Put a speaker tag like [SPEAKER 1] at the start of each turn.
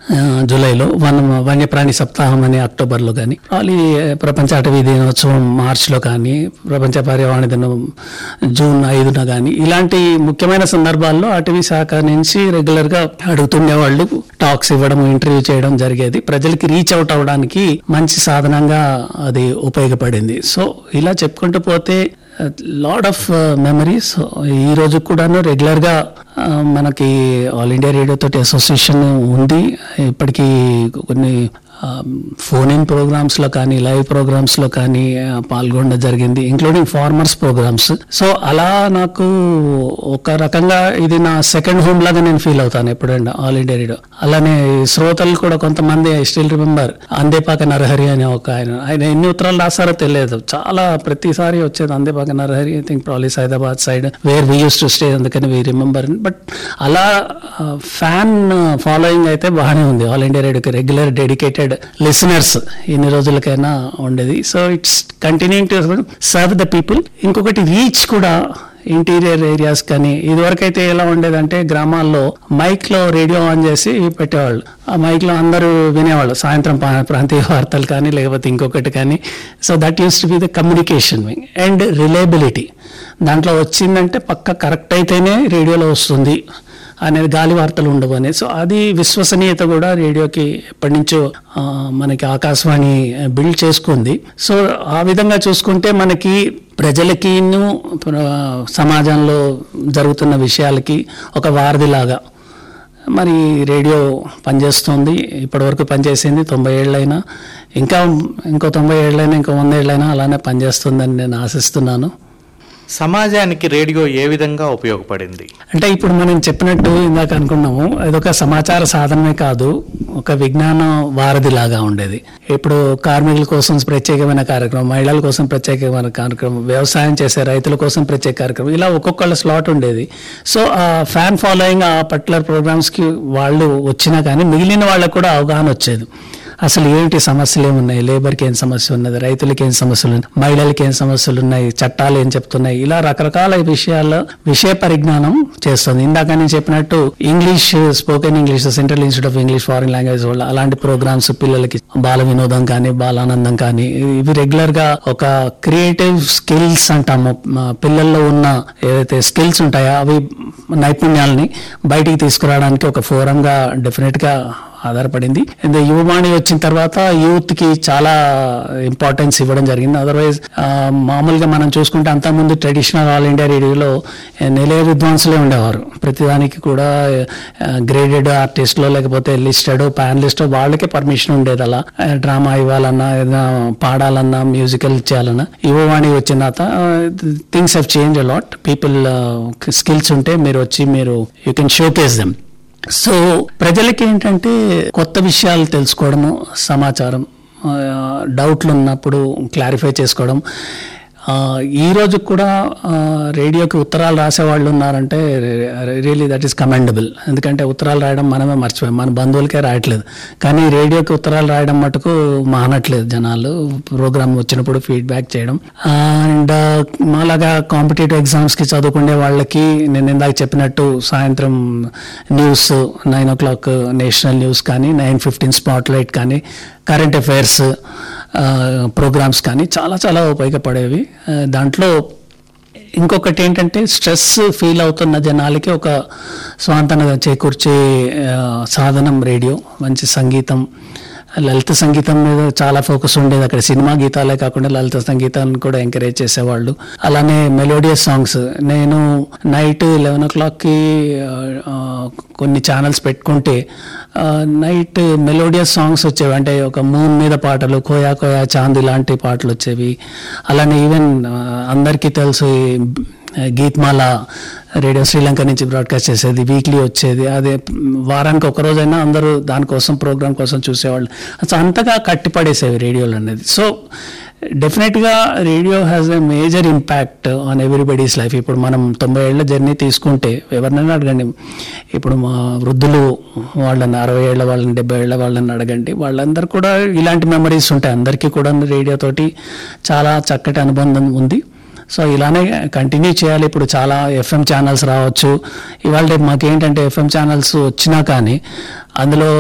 [SPEAKER 1] ఆ, జూలైలో వన వన్యప్రాణి సప్తాహం అని అక్టోబర్లో కానీ అది ప్రపంచ అటవీ దినోత్సవం మార్చిలో కానీ ప్రపంచ పర్యావరణ దినం జూన్ ఐదున కానీ ఇలాంటి ముఖ్యమైన సందర్భాల్లో అటవీ శాఖ నుంచి రెగ్యులర్గా అడుగుతుండే వాళ్ళు టాక్స్ ఇవ్వడం ఇంటర్వ్యూ చేయడం జరిగేది ప్రజలకి రీచ్ అవుట్ అవ్వడానికి మంచి సాధనంగా అది ఉపయోగపడింది సో ఇలా చెప్పుకుంటూ పోతే లాడ్ ఆఫ్ మెమరీస్ ఈ రోజు కూడాను రెగ్యులర్గా ఆ, మనకి ఆల్ ఇండియా రేడియో తోటి అసోసియేషన్ ఉంది ఇప్పటికీ కొన్ని ఫోన్ ఇన్ ప్రోగ్రామ్స్లో కానీ లైవ్ ప్రోగ్రామ్స్లో కానీ ఆ, పాల్గొనడం జరిగింది ఇంక్లూడింగ్ ఫార్మర్స్ ప్రోగ్రామ్స్ సో అలా నాకు ఒక రకంగా ఇది నా సెకండ్ హోమ్ లాగా నేను ఫీల్ అవుతాను ఎప్పుడైనా ఆల్ ఇండియా రేడియో అలానే శ్రోతలు కూడా కొంతమంది I still remember Andepaka Narahari అనే ఒక ఆయన ఆయన ఎన్ని ఉత్తరాలు రాస్తారో తెలియదు చాలా ప్రతిసారి వచ్చేది Andepaka Narahari I think probably Hyderabad side where we used to stay అందుకని వీ రిమెంబర్ బట్ అలా ఫ్యాన్ ఫాలోయింగ్ అయితే బాగానే ఉంది ఆల్ ఇండియా రేడియోకి రెగ్యులర్ డెడికేటెడ్ లిసనర్స్ ఎన్ని రోజులకైనా ఉండేది so it's continuing to serve the people ఇంకొకటి రీచ్ కూడా ఇంటీరియర్ ఏరియాస్ కానీ ఇదివరకైతే ఎలా ఉండేదంటే గ్రామాల్లో మైక్ లో రేడియో ఆన్ చేసి పెట్టేవాళ్ళు ఆ మైక్ లో అందరూ వినేవాళ్ళు సాయంత్రం పా- ప్రాంతీయ వార్తలు కానీ లేకపోతే ఇంకొకటి కానీ so that used to be the communication wing and reliability దాంట్లో వచ్చిందంటే పక్క కరెక్ట్ అయితేనే రేడియోలో వస్తుంది అనేది గాలి వార్తలు ఉండవు అనేది సో అది విశ్వసనీయత కూడా రేడియోకి ఎప్పటి నుంచో ఆ, మనకి ఆకాశవాణి బిల్డ్ చేసుకుంది సో ఆ విధంగా చూసుకుంటే మనకి ప్రజలకి సమాజంలో జరుగుతున్న విషయాలకి ఒక వారధిలాగా మరి రేడియో పనిచేస్తుంది ఇప్పటివరకు పనిచేసింది తొంభై ఏళ్ళైనా ఇంకా ఇంకో తొంభై ఏళ్ళైనా ఇంకో వంద ఏళ్ళైనా అలానే పనిచేస్తుందని నేను ఆశిస్తున్నాను
[SPEAKER 2] సమాజానికి రేడియో ఏ విధంగా ఉపయోగపడింది
[SPEAKER 1] అంటే ఇప్పుడు మనం చెప్పినట్టు ఇందాక అనుకున్నాము అదొక సమాచార సాధనమే కాదు ఒక విజ్ఞాన వారధి లాగా ఉండేది ఇప్పుడు కార్మికుల కోసం ప్రత్యేకమైన కార్యక్రమం మహిళల కోసం ప్రత్యేకమైన కార్యక్రమం వ్యవసాయం చేసే రైతుల కోసం ప్రత్యేక కార్యక్రమం ఇలా ఒక్కొక్కళ్ళ స్లాట్ ఉండేది సో ఆ ఫ్యాన్ ఫాలోయింగ్ ఆ పర్టికులర్ ప్రోగ్రామ్స్కి వాళ్ళు వచ్చినా కానీ మిగిలిన వాళ్ళకు కూడా అవగాహన వచ్చేది అసలు ఏంటి సమస్యలు ఏమున్నాయి లేబర్కి ఏం సమస్య ఉన్నది రైతులకి ఏం సమస్యలు ఉన్నాయి మహిళలకి ఏం సమస్యలు ఉన్నాయి చట్టాలు ఏం చెప్తున్నాయి ఇలా రకరకాల విషయాల్లో విషయ పరిజ్ఞానం చేస్తుంది ఇందాక నేను చెప్పినట్టు English spoken English Central Institute of English Foreign Language వల్ల అలాంటి ప్రోగ్రామ్స్ పిల్లలకి బాల వినోదం కానీ బాలానందం కానీ ఇవి రెగ్యులర్ గా ఒక క్రియేటివ్ స్కిల్స్ అంటాము మా పిల్లల్లో ఉన్న ఏదైతే స్కిల్స్ ఉంటాయో అవి నైపుణ్యాలని బయటికి తీసుకురావడానికి ఒక ఫోరంగా డెఫినెట్ గా ఆధారపడింది ఇది యువవాణి వచ్చిన తర్వాత యూత్ కి చాలా ఇంపార్టెన్స్ ఇవ్వడం జరిగింది అదర్వైజ్ మామూలుగా మనం చూసుకుంటే అంతకుముందు ట్రెడిషనల్ ఆల్ ఇండియా రేడియోలో నిలయ విద్వాంసులే ఉండేవారు ప్రతిదానికి కూడా గ్రేడెడ్ ఆర్టిస్ట్లో లేకపోతే లిస్టెడ్ ప్యానలిస్ట్ వాళ్ళకే పర్మిషన్ ఉండేది అలా డ్రామా ఇవ్వాలన్నా ఏదైనా పాడాలన్నా మ్యూజికల్ చేయాలన్నా యువవాణి వచ్చిన తర్వాత things have change a lot people skills ఉంటే మీరు వచ్చి మీరు you can showcase them so ప్రజలకి ఏంటంటే కొత్త విషయాలు తెలుసుకోవడము సమాచారం ఆ, డౌట్లు ఉన్నప్పుడు క్లారిఫై చేసుకోవడం ఆ, ఈ రోజు కూడా ఆ, రేడియోకి ఉత్తరాలు రాసే వాళ్ళు ఉన్నారంటే రియలీ దట్ ఈస్ కమెండబుల్ ఎందుకంటే ఉత్తరాలు రాయడం మనమే మర్చిపోయాం మన బంధువులకే రాయట్లేదు కానీ రేడియోకి ఉత్తరాలు రాయడం మటుకు మానట్లేదు జనాలు ప్రోగ్రామ్ వచ్చినప్పుడు ఫీడ్బ్యాక్ చేయడం అండ్ అలాగా కాంపిటేటివ్ ఎగ్జామ్స్కి చదువుకునే వాళ్ళకి నేను ఇందాక చెప్పినట్టు సాయంత్రం news nine o'clock national news కానీ నైన్ ఫిఫ్టీన్ స్పాట్ లైట్ కానీ కరెంట్ అఫైర్స్ ప్రోగ్రామ్స్ కానీ చాలా చాలా ఉపయోగపడేవి ఆ, దాంట్లో ఇంకొకటి ఏంటంటే స్ట్రెస్ ఫీల్ అవుతున్న జనాలకి ఒక స్వాంతన చేకూర్చే ఆ, సాధనం రేడియో మంచి సంగీతం లలిత సంగీతం మీద చాలా ఫోకస్ ఉండేది అక్కడ సినిమా గీతాలే కాకుండా లలిత సంగీతాన్ని కూడా ఎంకరేజ్ చేసేవాళ్ళు అలానే మెలోడియస్ సాంగ్స్ నేను నైట్ లెవెన్ ఓ క్లాక్కి కొన్ని ఛానల్స్ పెట్టుకుంటే నైట్ మెలోడియస్ సాంగ్స్ వచ్చేవి అంటే ఒక మూన్ మీద పాటలు కోయా కోయా చాంద్ ఇలాంటి పాటలు వచ్చేవి అలానే ఈవెన్ అందరికీ తెలుసు ఈ గీత్మాల రేడియో శ్రీలంక నుంచి బ్రాడ్కాస్ట్ చేసేది వీక్లీ వచ్చేది అదే వారానికి ఒక రోజైనా అందరూ దానికోసం ప్రోగ్రామ్ కోసం చూసేవాళ్ళు అసలు అంతగా కట్టిపడేసేవి రేడియోలు అనేది సో డెఫినెట్గా radio has a major impact on everybody's life ఇప్పుడు మనం తొంభై ఏళ్ల జర్నీ తీసుకుంటే ఎవరినైనా అడగండి ఇప్పుడు మా వృద్ధులు వాళ్ళని అరవై ఏళ్ళ వాళ్ళని డెబ్బై ఏళ్ళ వాళ్ళని అడగండి వాళ్ళందరూ కూడా ఇలాంటి మెమరీస్ ఉంటాయి అందరికీ కూడా రేడియో తోటి చాలా చక్కటి అనుబంధం ఉంది సో ఇలానే కంటిన్యూ చేయాలి ఇప్పుడు చాలా ఎఫ్ఎం ఛానల్స్ రావచ్చు ఇవాళ రేపు మాకేంటంటే ఎఫ్ఎం ఛానల్స్ వచ్చినా కానీ అందులో